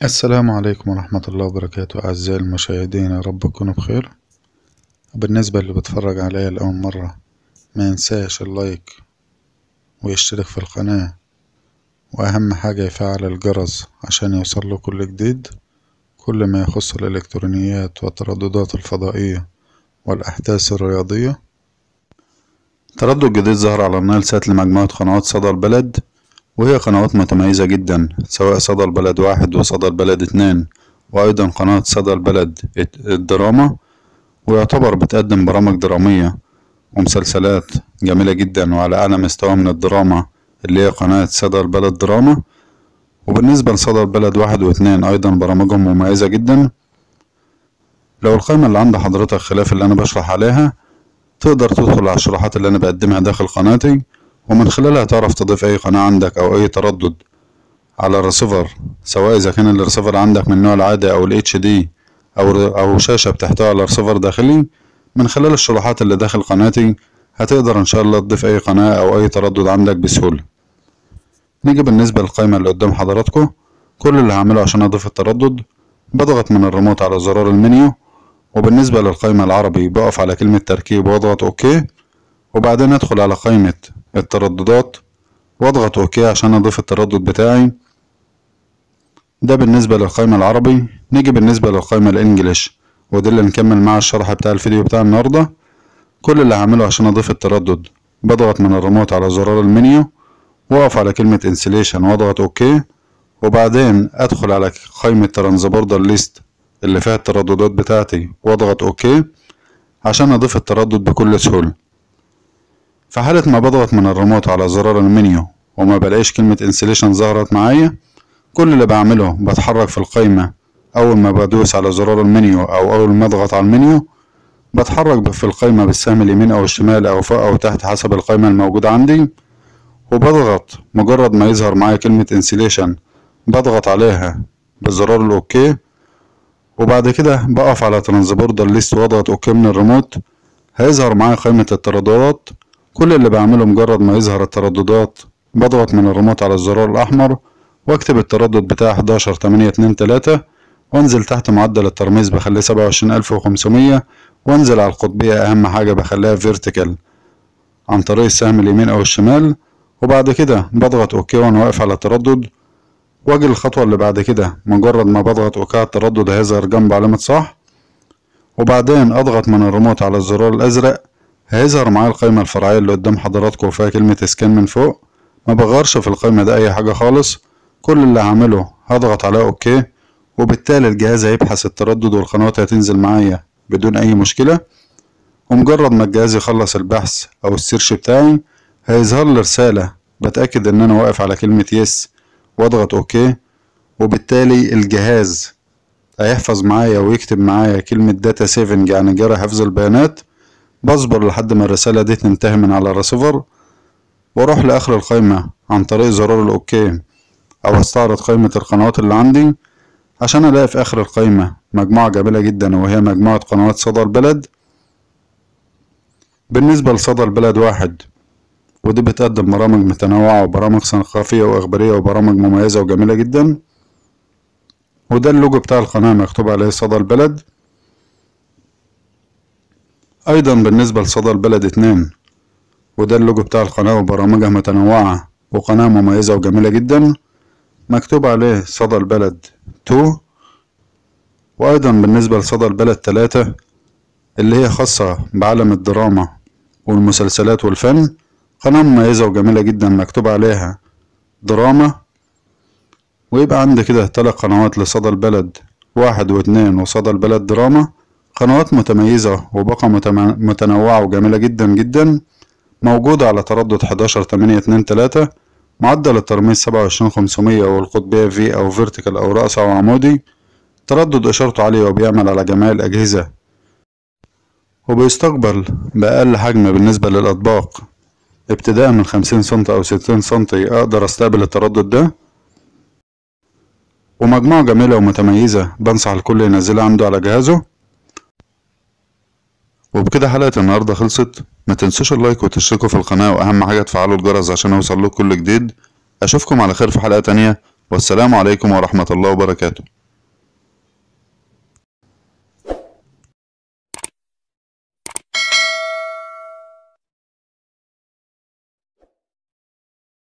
السلام عليكم ورحمة الله وبركاته أعزائي المشاهدين يا رب تكونوا بخير بالنسبة اللي بتفرج عليا لأول مرة ما ينساش اللايك ويشترك في القناة وأهم حاجة يفعل الجرس عشان يوصله كل جديد كل ما يخص الإلكترونيات والترددات الفضائية والأحداث الرياضية تردد جديد ظهر على النايل سات لمجموعة قنوات صدى البلد وهي قنوات متميزة جدا سواء صدى البلد واحد وصدى البلد اتنين وأيضا قناة صدى البلد الدراما ويعتبر بتقدم برامج درامية ومسلسلات جميلة جدا وعلى أعلى مستوى من الدراما اللي هي قناة صدى البلد دراما وبالنسبة لصدى البلد واحد واتنين أيضا برامجهم مميزة جدا لو القائمة اللي عند حضرتك خلاف اللي أنا بشرح عليها تقدر تدخل على الشروحات اللي أنا بقدمها داخل قناتي ومن خلالها تعرف تضيف أي قناة عندك أو أي تردد على الرسيفر سواء إذا كان الرسيفر عندك من النوع العادي أو ال HD أو أو شاشة بتحتوي على رسيفر داخلي من خلال الشروحات اللي داخل قناتي هتقدر إن شاء الله تضيف أي قناة أو أي تردد عندك بسهولة نيجي بالنسبة للقائمة اللي قدام حضراتكم كل اللي هعمله عشان أضيف التردد بضغط من الريموت على زرار المنيو وبالنسبة للقائمة العربي بقف على كلمة تركيب واضغط أوكي وبعدين أدخل على قائمة الترددات واضغط اوكي عشان اضيف التردد بتاعي ده بالنسبة للقائمة العربي نيجي بالنسبة للقائمة الانجليش وده اللي نكمل مع الشرح بتاع الفيديو بتاع النهاردة كل اللي هعمله عشان اضيف التردد بضغط من الريموت على زرار المنيو واقف على كلمة انسليشن واضغط اوكي وبعدين ادخل على قائمة ترانزبوردر ليست اللي فيها الترددات بتاعتي واضغط اوكي عشان اضيف التردد بكل سهولة في حالة ما بضغط من الريموت على زرار المنيو وما بلاقيش كلمة انسليشن ظهرت معايا كل اللي بعمله بتحرك في القايمة أول ما بدوس على زرار المنيو أو أول ما أضغط على المنيو بتحرك في القايمة بالسهم اليمين أو الشمال أو فوق أو تحت حسب القايمة الموجودة عندي وبضغط مجرد ما يظهر معايا كلمة انسليشن بضغط عليها بزرار الأوكي وبعد كده بقف على ترانسبوردر ليست واضغط أوكي من الريموت هيظهر معايا قائمة الترددات كل اللي بعمله مجرد ما يظهر الترددات بضغط من الريموت على الزرار الأحمر واكتب التردد بتاع 11 8 2 3 وانزل تحت معدل الترميز بخليه 27500 وانزل على القطبية أهم حاجة بخليها فيرتيكال عن طريق السهم اليمين أو الشمال وبعد كده بضغط أوكي وأنا واقف على التردد واجي الخطوة اللي بعد كده مجرد ما بضغط أوكي على التردد هيظهر جنب علامة صح وبعدين أضغط من الريموت على الزرار الأزرق هيظهر معايا القائمة الفرعية اللي قدام حضراتكم وفيها كلمة سكان من فوق ما بغيرش في القائمة ده أي حاجة خالص كل اللي هعمله هضغط على أوكي وبالتالي الجهاز هيبحث التردد والقنوات هتنزل معايا بدون أي مشكلة ومجرد ما الجهاز يخلص البحث أو السيرش بتاعي هيظهر لي رسالة بتأكد إن أنا واقف على كلمة يس واضغط أوكي وبالتالي الجهاز هيحفظ معايا ويكتب معايا كلمة داتا سيفنج يعني جرى حفظ البيانات بصبر لحد ما الرسالة دي تنتهي من على الرسيفر واروح لاخر القايمة عن طريق زرار الاوكي او استعرض قائمة القنوات اللي عندي عشان الاقي في اخر القايمة مجموعة جميلة جدا وهي مجموعة قنوات صدى البلد بالنسبة لصدى البلد واحد ودي بتقدم برامج متنوعة وبرامج ثقافية وإخبارية وبرامج مميزة وجميلة جدا وده اللوجو بتاع القناة مكتوب عليه صدى البلد أيضا بالنسبة لصدى البلد اتنين وده اللوجو بتاع القناة وبرامجها متنوعة وقناة مميزة وجميلة جدا مكتوب عليه صدى البلد تو وأيضا بالنسبة لصدى البلد تلاتة اللي هي خاصة بعالم الدراما والمسلسلات والفن قناة مميزة وجميلة جدا مكتوب عليها دراما ويبقى عندي كده تلات قنوات لصدى البلد واحد واتنين وصدى البلد دراما قنوات متميزة وباقة متنوعة وجميلة جدا جدا موجودة على تردد 11 8 2 3 معدل الترميز 27500 والقطبية في أو فيرتيكال أو رأس أو عمودي تردد إشارته عالية وبيعمل على جميع الأجهزة وبيستقبل بأقل حجم بالنسبة للأطباق ابتداء من 50 سنتي أو 60 سنتي أقدر أستقبل التردد ده ومجموعة جميلة ومتميزة بنصح الكل ينزلها عنده على جهازه وبكده حلقة النهاردة خلصت ما تنسوش اللايك وتشتركوا في القناة وأهم حاجة تفعلوا الجرس عشان يوصل لكم كل جديد أشوفكم على خير في حلقة تانية والسلام عليكم ورحمة الله وبركاته